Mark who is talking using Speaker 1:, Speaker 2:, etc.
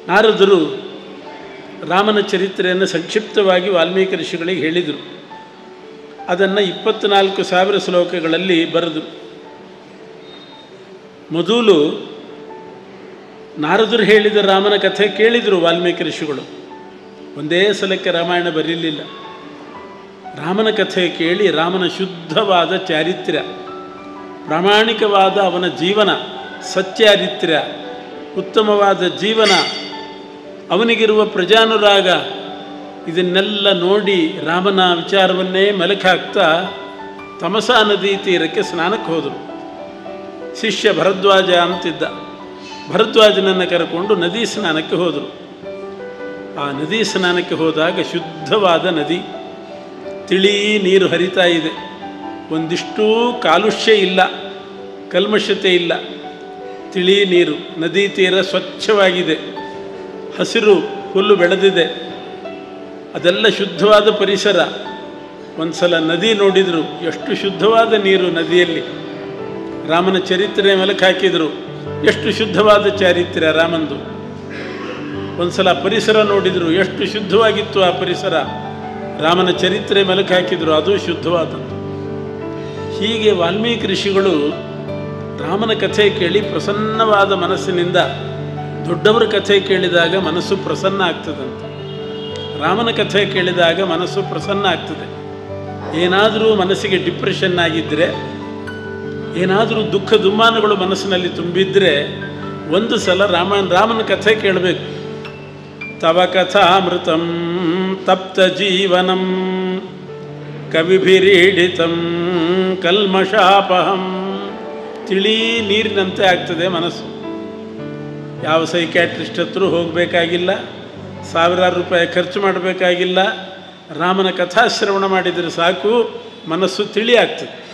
Speaker 1: ನಾರದರು ರಾಮನ ಚರಿತ್ರೆಯನ್ನು ಸಂಕ್ಷಿಪ್ತವಾಗಿ ವಾಲ್ಮೀಕಿ ಋಷಿಗಳಿಗೆ ಹೇಳಿದರು ಅದನ್ನು ಇಪ್ಪತ್ತ್ನಾಲ್ಕು ಸಾವಿರ ಶ್ಲೋಕಗಳಲ್ಲಿ ಬರೆದು ಮೊದಲು ನಾರದರು ಹೇಳಿದ ರಾಮನ ಕಥೆ ಕೇಳಿದರು ವಾಲ್ಮೀಕಿ ಋಷಿಗಳು ಒಂದೇ ಸಲಕ್ಕೆ ರಾಮಾಯಣ ಬರೀಲಿಲ್ಲ ರಾಮನ ಕಥೆ ಕೇಳಿ ರಾಮನ ಶುದ್ಧವಾದ ಚಾರಿತ್ರ್ಯ ಪ್ರಾಮಾಣಿಕವಾದ ಅವನ ಜೀವನ ಸಚ್ಚಾರಿತ್ರ್ಯ ಉತ್ತಮವಾದ ಜೀವನ ಅವನಿಗಿರುವ ಪ್ರಜಾನುರಾಗ ಇದನ್ನೆಲ್ಲ ನೋಡಿ ರಾಮನ ವಿಚಾರವನ್ನೇ ಮೆಲುಕಾಕ್ತಾ ತಮಸಾ ನದಿ ತೀರಕ್ಕೆ ಸ್ನಾನಕ್ಕೆ ಹೋದರು ಶಿಷ್ಯ ಭರದ್ವಾಜ ಅಂತಿದ್ದ ಭರದ್ವಾಜನನ್ನು ಕರೆಕೊಂಡು ನದಿ ಸ್ನಾನಕ್ಕೆ ಹೋದರು ಆ ನದಿ ಸ್ನಾನಕ್ಕೆ ಹೋದಾಗ ಶುದ್ಧವಾದ ನದಿ ತಿಳಿ ನೀರು ಹರಿತಾ ಇದೆ ಒಂದಿಷ್ಟೂ ಕಾಲುಷ್ಯ ಇಲ್ಲ ಕಲ್ಮಶತೆ ಇಲ್ಲ ತಿಳಿ ನೀರು ನದಿ ತೀರ ಸ್ವಚ್ಛವಾಗಿದೆ ಹಸಿರು ಹುಲ್ಲು ಬೆಳೆದಿದೆ ಅದೆಲ್ಲ ಶುದ್ಧವಾದ ಪರಿಸರ ಒಂದು ಸಲ ನದಿ ನೋಡಿದರು ಎಷ್ಟು ಶುದ್ಧವಾದ ನೀರು ನದಿಯಲ್ಲಿ ರಾಮನ ಚರಿತ್ರೆ ಮೆಲುಕು ಹಾಕಿದರು ಎಷ್ಟು ಶುದ್ಧವಾದ ಚಾರಿತ್ರ್ಯ ರಾಮಂದು ಒಂದು ಸಲ ಪರಿಸರ ನೋಡಿದರು ಎಷ್ಟು ಶುದ್ಧವಾಗಿತ್ತು ಆ ಪರಿಸರ ರಾಮನ ಚರಿತ್ರೆ ಮೆಲುಕು ಹಾಕಿದರು ಅದು ಶುದ್ಧವಾದದ್ದು ಹೀಗೆ ವಾಲ್ಮೀಕಿ ಋಷಿಗಳು ರಾಮನ ಕಥೆ ಕೇಳಿ ಪ್ರಸನ್ನವಾದ ಮನಸ್ಸಿನಿಂದ ದೊಡ್ಡವರ ಕಥೆ ಕೇಳಿದಾಗ ಮನಸ್ಸು ಪ್ರಸನ್ನ ಆಗ್ತದಂತೆ ರಾಮನ ಕಥೆ ಕೇಳಿದಾಗ ಮನಸ್ಸು ಪ್ರಸನ್ನ ಆಗ್ತದೆ ಏನಾದರೂ ಮನಸ್ಸಿಗೆ ಡಿಪ್ರೆಷನ್ ಆಗಿದ್ದರೆ ಏನಾದರೂ ದುಃಖ ದುಮ್ಮಾನಗಳು ಮನಸ್ಸಿನಲ್ಲಿ ತುಂಬಿದ್ರೆ ಒಂದು ಸಲ ರಾಮ ರಾಮನ ಕಥೆ ಕೇಳಬೇಕು ತವ ಕಥಾಮೃತಂ ತಪ್ತ ಜೀವನಂ ಕವಿಭಿರೀಡಿತಂ ಕಲ್ಮಷಾಪಹಂ ತಿಳಿ ನೀರಿನಂತೆ ಆಗ್ತದೆ ಮನಸ್ಸು ಯಾವ ಸೈಕ್ಯಾಟ್ರಿಸ್ಟ್ ಹತ್ರ ಹೋಗಬೇಕಾಗಿಲ್ಲ ಸಾವಿರಾರು ರೂಪಾಯಿ ಖರ್ಚು ಮಾಡಬೇಕಾಗಿಲ್ಲ ರಾಮನ ಕಥಾಶ್ರವಣ ಮಾಡಿದರೆ ಸಾಕು ಮನಸ್ಸು ತಿಳಿ ಆಗ್ತದೆ